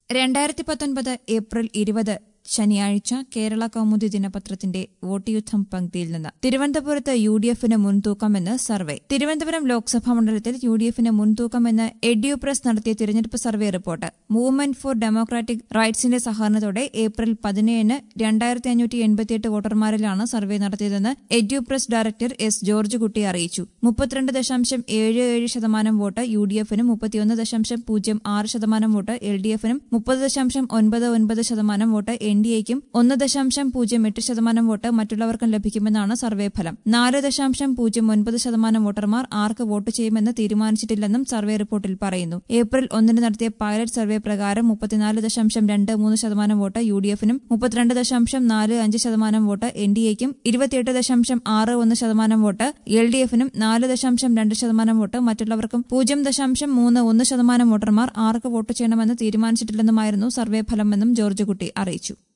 രണ്ടായിരത്തി പത്തൊൻപത് ഏപ്രിൽ ഇരുപത് ശനിയാഴ്ച കേരള കൗമുദി ദിനപത്രത്തിന്റെ വോട്ട് യുദ്ധം പങ്ക്തിയിൽ നിന്ന് തിരുവനന്തപുരത്ത് യു ഡി എഫിന് മുൻതൂക്കമെന്ന് സർവേ തിരുവനന്തപുരം ലോക്സഭാ മണ്ഡലത്തിൽ യു ഡി എഫിന് മുൻതൂക്കമെന്ന് എഡ്യു പ്രസ് നടത്തിയ തിരഞ്ഞെടുപ്പ് survey report movement for democratic റൈറ്റ്സിന്റെ സഹകരണത്തോടെ ഏപ്രിൽ പതിനേഴിന് രണ്ടായിരത്തി അഞ്ഞൂറ്റി എൺപത്തിയെട്ട് വോട്ടർമാരിലാണ് സർവേ നടത്തിയതെന്ന് edu press director S George Kutty അറിയിച്ചു മുപ്പത്തിരണ്ട് ദശാംശം ഏഴ് ഏഴ് ശതമാനം വോട്ട് യു ഡി എഫിനും മുപ്പത്തിയൊന്ന് ദശാംശം പൂജ്യം ആറ് ശതമാനം വോട്ട് എൽ ഡി എഫിനും മുപ്പത് ദശാംശം ഒൻപത് ഒൻപത് ശതമാനം വോട്ട് എൻ ഡി എക്കും ഒന്ന് ദശാംശം പൂജ്യം എട്ട് ശതമാനം വോട്ട് മറ്റുള്ളവർക്കും ലഭിക്കുമെന്നാണ് സർവേ ഫലം നാല് ദശാംശം പൂജ്യം ഒൻപത് ശതമാനം വോട്ടർമാർ ആർക്ക് വോട്ട് ചെയ്യുമെന്ന് തീരുമാനിച്ചിട്ടില്ലെന്നും സർവേ റിപ്പോർട്ടിൽ പറയുന്നു ഏപ്രിൽ ഒന്നിന് നടത്തിയ പൈലറ്റ് സർവേ പ്രകാരം മുപ്പത്തിനാല് ദശാംശം രണ്ട് മൂന്ന് ശതമാനം വോട്ട് യു ഡി എഫിനും മുപ്പത്തിരണ്ട് ദശാംശം നാല് അഞ്ച് ശതമാനം വോട്ട് എൻ ഡി എക്കും ഇരുപത്തിയെട്ട് ദശാംശം ആറ് ഒന്ന് ശതമാനം വോട്ട് എൽ ഡി എഫിനും നാല് ദശാംശം രണ്ട് ശതമാനം വോട്ട് മറ്റുള്ളവർക്കും പൂജ്യം ദശാംശം മൂന്ന് ഒന്ന് ശതമാനം വോട്ടർമാർ ആർക്ക് വോട്ട് ചെയ്യണമെന്ന് തീരുമാനിച്ചിട്ടില്ലെന്നുമായിരുന്നു സർവേ ഫലമെന്നും ജോർജ് കുട്ടി അറിയിച്ചു